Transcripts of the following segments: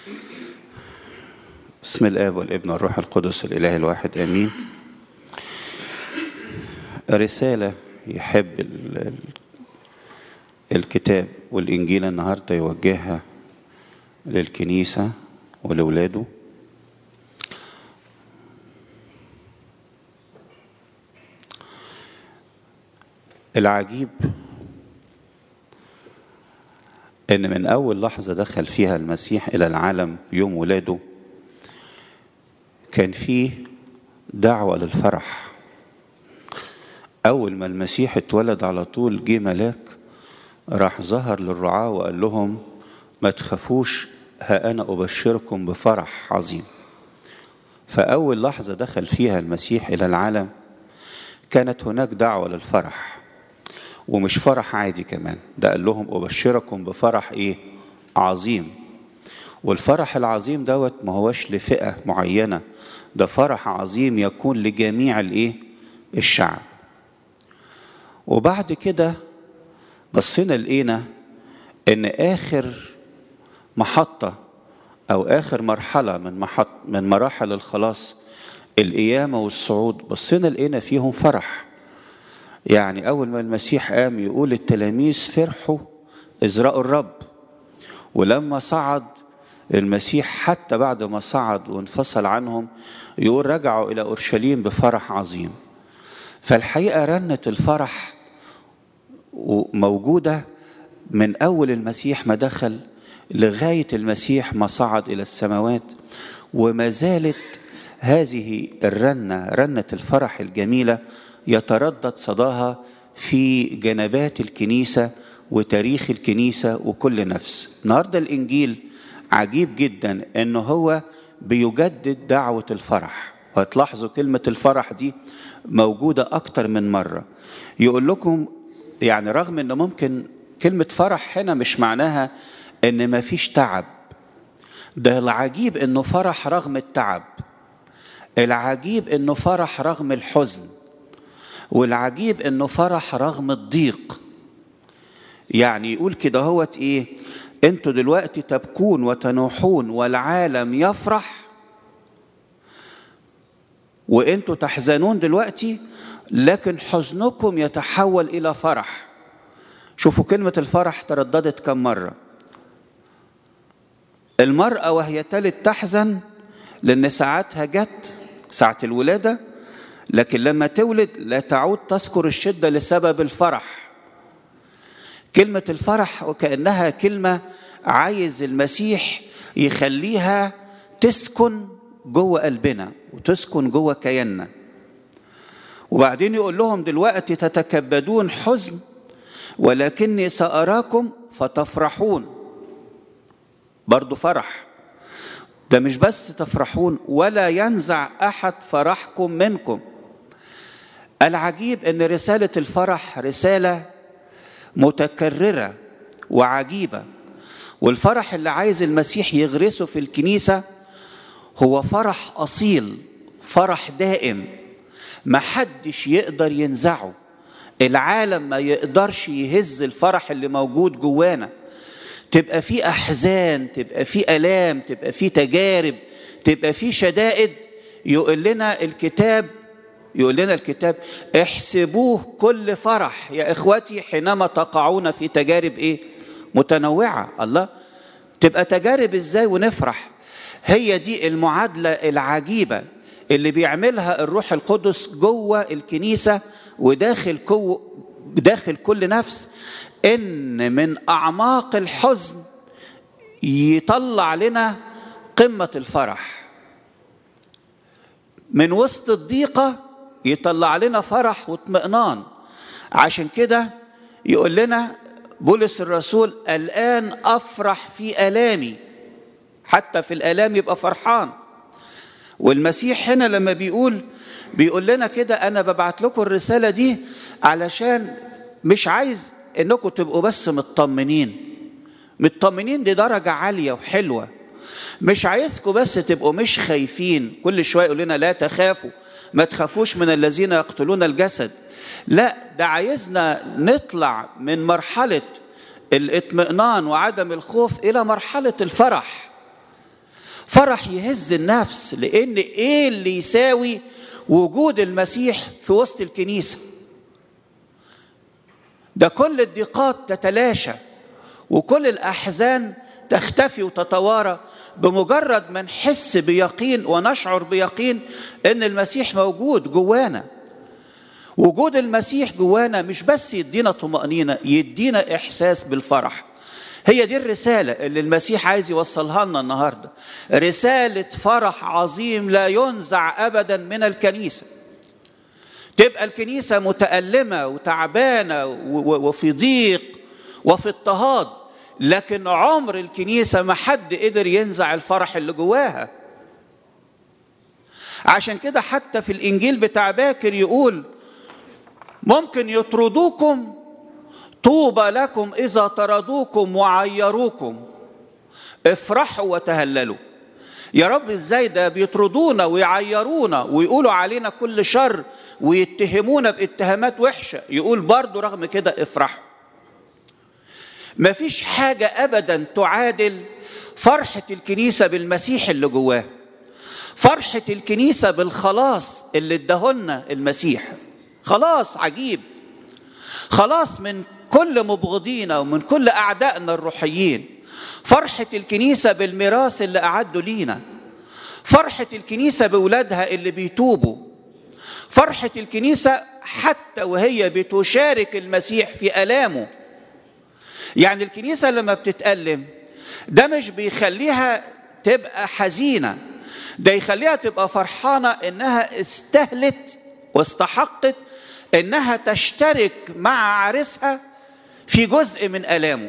بسم الآب والابن والروح القدس الإله الواحد آمين رسالة يحب ال- ال- الكتاب والإنجيل النهاردة يوجهها للكنيسة ولولاده العجيب ان من اول لحظه دخل فيها المسيح الى العالم يوم ولاده كان فيه دعوه للفرح اول ما المسيح اتولد على طول جه ملاك راح ظهر للرعاه وقال لهم ما تخافوش ها انا ابشركم بفرح عظيم فاول لحظه دخل فيها المسيح الى العالم كانت هناك دعوه للفرح ومش فرح عادي كمان ده قال لهم أبشركم بفرح إيه عظيم والفرح العظيم دوت ما هوش لفئة معينة ده فرح عظيم يكون لجميع الإيه الشعب وبعد كده بصينا لقينا إن آخر محطة أو آخر مرحلة من محط من مراحل الخلاص القيامة والصعود بصينا لقينا فيهم فرح يعني أول ما المسيح قام يقول التلاميذ فرحوا إزراء الرب ولما صعد المسيح حتى بعد ما صعد وانفصل عنهم يقول رجعوا إلى أورشليم بفرح عظيم فالحقيقة رنة الفرح موجودة من أول المسيح ما دخل لغاية المسيح ما صعد إلى السماوات وما زالت هذه الرنة رنة الفرح الجميلة يتردد صداها في جنبات الكنيسة وتاريخ الكنيسة وكل نفس النهاردة الإنجيل عجيب جدا أنه هو بيجدد دعوة الفرح وهتلاحظوا كلمة الفرح دي موجودة أكتر من مرة يقول لكم يعني رغم أنه ممكن كلمة فرح هنا مش معناها أن ما فيش تعب ده العجيب أنه فرح رغم التعب العجيب أنه فرح رغم الحزن والعجيب انه فرح رغم الضيق يعني يقول كده هوت ايه انتوا دلوقتي تبكون وتنوحون والعالم يفرح وانتوا تحزنون دلوقتي لكن حزنكم يتحول الى فرح شوفوا كلمة الفرح ترددت كم مرة المرأة وهي تلد تحزن لأن ساعتها جت ساعة الولادة لكن لما تولد لا تعود تذكر الشدة لسبب الفرح كلمة الفرح وكأنها كلمة عايز المسيح يخليها تسكن جوه قلبنا وتسكن جوه كياننا وبعدين يقول لهم دلوقتي تتكبدون حزن ولكني سأراكم فتفرحون برضو فرح ده مش بس تفرحون ولا ينزع أحد فرحكم منكم العجيب ان رساله الفرح رساله متكرره وعجيبه والفرح اللي عايز المسيح يغرسه في الكنيسه هو فرح اصيل فرح دائم ما حدش يقدر ينزعه العالم ما يقدرش يهز الفرح اللي موجود جوانا تبقى في احزان تبقى في الام تبقى في تجارب تبقى في شدائد يقول لنا الكتاب يقول لنا الكتاب احسبوه كل فرح يا اخوتي حينما تقعون في تجارب ايه متنوعه الله تبقى تجارب ازاي ونفرح هي دي المعادله العجيبه اللي بيعملها الروح القدس جوه الكنيسه وداخل كو داخل كل نفس ان من اعماق الحزن يطلع لنا قمه الفرح من وسط الضيقه يطلع لنا فرح واطمئنان عشان كده يقول لنا بولس الرسول الآن أفرح في آلامي حتى في الآلام يبقى فرحان والمسيح هنا لما بيقول بيقول لنا كده أنا ببعت لكم الرسالة دي علشان مش عايز إنكم تبقوا بس مطمنين مطمنين دي درجة عالية وحلوة مش عايزكم بس تبقوا مش خايفين كل شوية يقول لنا لا تخافوا ما تخافوش من الذين يقتلون الجسد لا ده عايزنا نطلع من مرحلة الاطمئنان وعدم الخوف إلى مرحلة الفرح فرح يهز النفس لان ايه اللي يساوي وجود المسيح في وسط الكنيسه ده كل الضيقات تتلاشى وكل الاحزان تختفي وتتوارى بمجرد ما نحس بيقين ونشعر بيقين ان المسيح موجود جوانا وجود المسيح جوانا مش بس يدينا طمأنينة يدينا إحساس بالفرح هي دي الرسالة اللي المسيح عايز يوصلها لنا النهاردة رسالة فرح عظيم لا ينزع أبدا من الكنيسة تبقى الكنيسة متألمة وتعبانة وفي ضيق وفي اضطهاد لكن عمر الكنيسة ما حد قدر ينزع الفرح اللي جواها عشان كده حتى في الإنجيل بتاع باكر يقول ممكن يطردوكم طوبى لكم إذا طردوكم وعيروكم افرحوا وتهللوا يا رب ازاي ده بيطردونا ويعيرونا ويقولوا علينا كل شر ويتهمونا باتهامات وحشة يقول برضو رغم كده افرحوا مفيش حاجة أبدا تعادل فرحة الكنيسة بالمسيح اللي جواه فرحة الكنيسة بالخلاص اللي ادهولنا المسيح خلاص عجيب خلاص من كل مبغضينا ومن كل أعدائنا الروحيين فرحة الكنيسة بالميراث اللي أعدوا لينا فرحة الكنيسة بولادها اللي بيتوبوا فرحة الكنيسة حتى وهي بتشارك المسيح في آلامه يعني الكنيسة لما بتتألم ده مش بيخليها تبقى حزينة ده يخليها تبقى فرحانة إنها استهلت واستحقت إنها تشترك مع عريسها في جزء من آلامه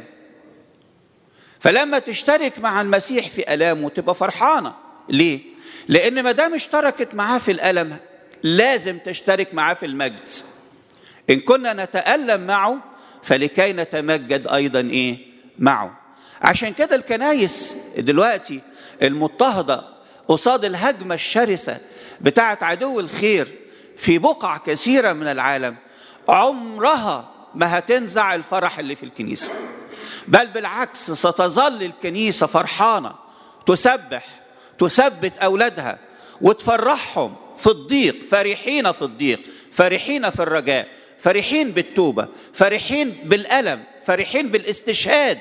فلما تشترك مع المسيح في آلامه تبقى فرحانة ليه؟ لأن ما دام اشتركت معاه في الألم لازم تشترك معاه في المجد إن كنا نتألم معه فلكي نتمجد أيضا إيه؟ معه عشان كده الكنايس دلوقتي المضطهدة قصاد الهجمة الشرسة بتاعت عدو الخير في بقع كثيرة من العالم عمرها ما هتنزع الفرح اللي في الكنيسة بل بالعكس ستظل الكنيسة فرحانة تسبح تثبت أولادها وتفرحهم في الضيق فرحين في الضيق فرحين في الرجاء فرحين بالتوبة فرحين بالألم فرحين بالاستشهاد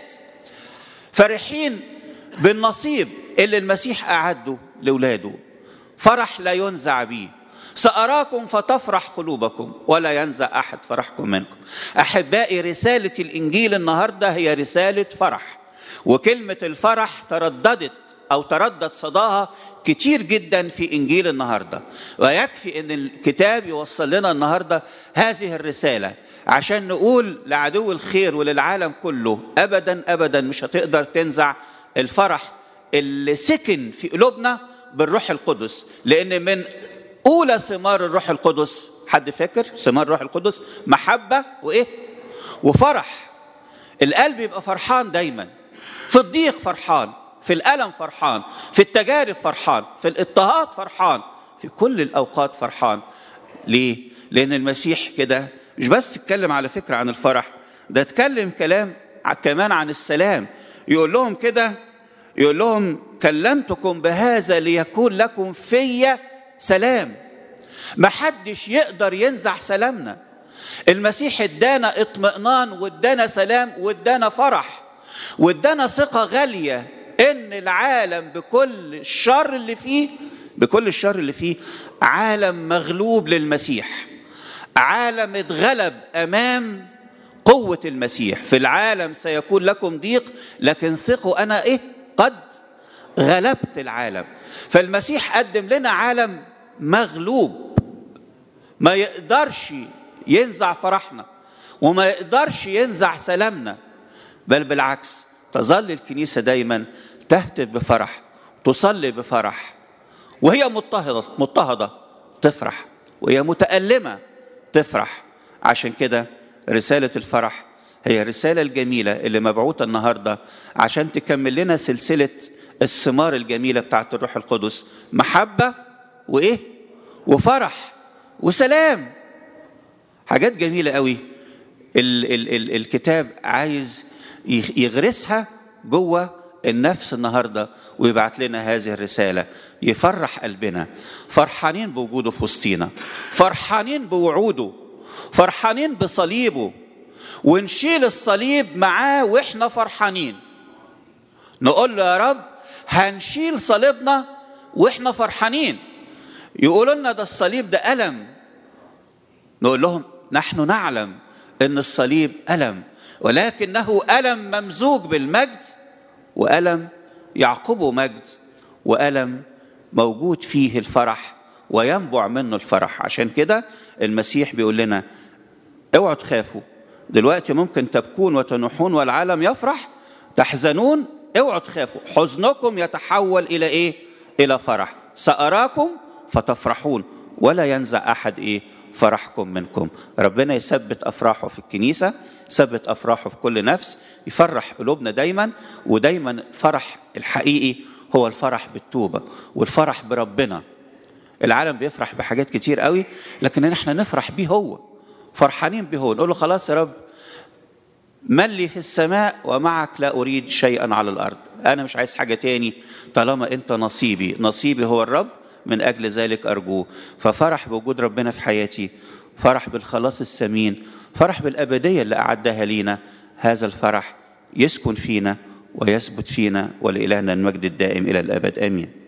فرحين بالنصيب اللي المسيح أعده لأولاده فرح لا ينزع به سأراكم فتفرح قلوبكم ولا ينزع أحد فرحكم منكم أحبائي رسالة الإنجيل النهاردة هي رسالة فرح وكلمة الفرح ترددت أو تردد صداها كتير جدا في إنجيل النهاردة ويكفي أن الكتاب يوصل لنا النهاردة هذه الرسالة عشان نقول لعدو الخير وللعالم كله أبدا أبدا مش هتقدر تنزع الفرح اللي سكن في قلوبنا بالروح القدس لأن من أولى ثمار الروح القدس حد فاكر ثمار الروح القدس محبة وإيه وفرح القلب يبقى فرحان دايما في الضيق فرحان في الألم فرحان في التجارب فرحان في الاضطهاد فرحان في كل الأوقات فرحان ليه؟ لأن المسيح كده مش بس اتكلم على فكرة عن الفرح ده اتكلم كلام كمان عن السلام يقول لهم كده يقول لهم كلمتكم بهذا ليكون لكم في سلام ما حدش يقدر ينزع سلامنا المسيح ادانا اطمئنان وادانا سلام وادانا فرح وادانا ثقة غالية ان العالم بكل الشر اللي فيه بكل الشر اللي فيه عالم مغلوب للمسيح عالم اتغلب امام قوة المسيح في العالم سيكون لكم ضيق لكن ثقوا انا ايه قد غلبت العالم فالمسيح قدم لنا عالم مغلوب ما يقدرش ينزع فرحنا وما يقدرش ينزع سلامنا بل بالعكس تظل الكنيسة دايما تهتف بفرح تصلي بفرح وهي مضطهدة مضطهدة تفرح وهي متألمة تفرح عشان كده رسالة الفرح هي الرسالة الجميلة اللي مبعوثة النهاردة عشان تكمل لنا سلسلة الثمار الجميلة بتاعت الروح القدس محبة وإيه وفرح وسلام حاجات جميلة قوي ال ال ال الكتاب عايز يغرسها جوه النفس النهارده ويبعت لنا هذه الرساله يفرح قلبنا فرحانين بوجوده في وسطينا فرحانين بوعوده فرحانين بصليبه ونشيل الصليب معاه واحنا فرحانين نقول له يا رب هنشيل صليبنا واحنا فرحانين يقولوا لنا ده الصليب ده ألم نقول لهم نحن نعلم ان الصليب ألم ولكنه ألم ممزوج بالمجد وألم يعقبه مجد وألم موجود فيه الفرح وينبع منه الفرح عشان كده المسيح بيقول لنا اوعوا تخافوا دلوقتي ممكن تبكون وتنوحون والعالم يفرح تحزنون اوعوا تخافوا حزنكم يتحول الى ايه الى فرح ساراكم فتفرحون ولا ينزع احد ايه فرحكم منكم ربنا يثبت افراحه في الكنيسه يثبت افراحه في كل نفس يفرح قلوبنا دايما ودايما الفرح الحقيقي هو الفرح بالتوبه والفرح بربنا العالم بيفرح بحاجات كتير قوي لكن احنا نفرح بيه هو فرحانين بيه هو نقول له خلاص يا رب من لي في السماء ومعك لا أريد شيئا على الأرض أنا مش عايز حاجة تاني طالما أنت نصيبي نصيبي هو الرب من أجل ذلك أرجوه ففرح بوجود ربنا في حياتي فرح بالخلاص الثمين فرح بالأبدية اللي أعدها لينا هذا الفرح يسكن فينا ويثبت فينا ولإلهنا المجد الدائم إلى الأبد آمين